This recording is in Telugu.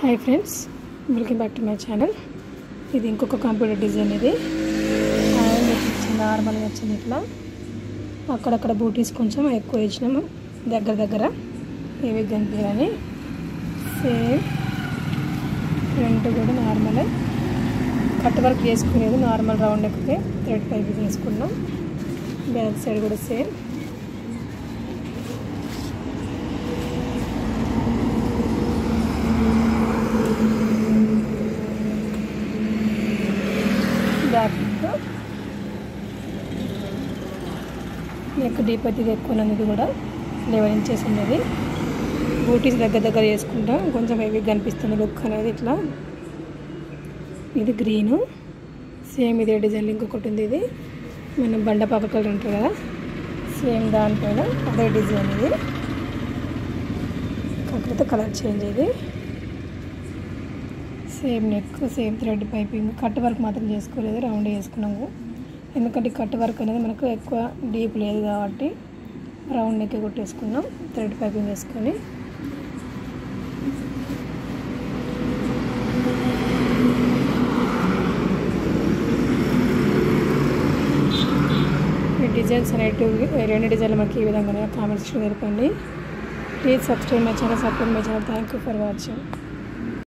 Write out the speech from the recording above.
hi friends welcome back to my channel ఇది ఇంకొక కంప్యూటర్ డిజైన్ ఇది అండ్ వచ్చింది నార్మల్గా వచ్చింది ఇట్లా అక్కడక్కడ బూటీస్ కొంచెం ఎక్కువ వేసినాము దగ్గర దగ్గర ఏవి కనిపించాలని సేమ్ ఫ్రంట్ కూడా నార్మలే కట్ వర్క్ చేసుకునేది నార్మల్ రౌండ్ ఎక్కితే థ్రెడ్ పైప్ చేసుకున్నాం బ్యాక్ సైడ్ కూడా సేమ్ బ్యాక్ నెక్ డీప్ అయితే ఎక్కువ ఉన్నది కూడా లెవెన్ ఇంచెస్ ఉన్నది బూటీస్ దగ్గర దగ్గర చేసుకుంటాం కొంచెం హెవీగా కనిపిస్తుంది లుక్ అనేది ఇట్లా ఇది గ్రీను సేమ్ ఇదే డిజైన్ ఇంకొకటి ఉంది ఇది మన బండపాక కలర్ ఉంటుంది కదా సేమ్ దానిపైన అదే డిజైన్ ఇది కాకపోతే కలర్ చేంజ్ ఇది same neck same thread piping cut work మాత్రం చేసుకోలేదు రౌండ్ చేసుకున్నాము ఎందుకంటే కట్ వర్క్ అనేది మనకు ఎక్కువ డీప్ లేదు కాబట్టి రౌండ్ నెక్ కొట్టేసుకున్నాం థ్రెడ్ పైపింగ్ వేసుకొని ఈ డిజైన్స్ అనేటివి రెండు డిజైన్లు మనకి ఈ విధంగా కామెంట్స్ తెలపండి please subscribe my channel support my channel thank you for watching